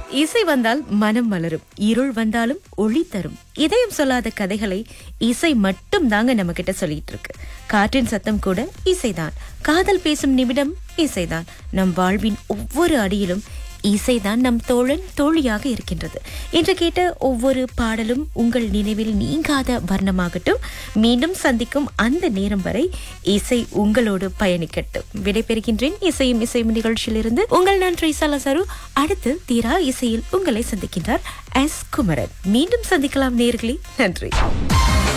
இசை வந்தால் மனம் மலரும் இருள் வந்தாலும் ஒளி தரும் இதயம் சொல்லாத கதைகளை இசை மட்டும் தாங்க நம்ம கிட்ட சொல்லிட்டு இருக்கு காற்றின் சத்தம் கூட இசைதான் காதல் பேசும் நிமிடம் இசைதான் நம் வாழ்வின் ஒவ்வொரு அடியிலும் இசைதான் நம் தோழன் தோழியாக இருக்கின்றது இன்று கேட்ட ஒவ்வொரு பாடலும் உங்கள் நினைவில் நீங்காத வர்ணமாகட்டும் மீண்டும் சந்திக்கும் அந்த நேரம் வரை இசை உங்களோடு பயணிக்கட்டும் விடைபெறுகின்றேன் இசையும் இசையும் நிகழ்ச்சியிலிருந்து உங்கள் நன்றி சலசரு அடுத்து தீரா இசையில் உங்களை சந்திக்கின்றார் எஸ் குமரன் மீண்டும் சந்திக்கலாம் நேர்களே நன்றி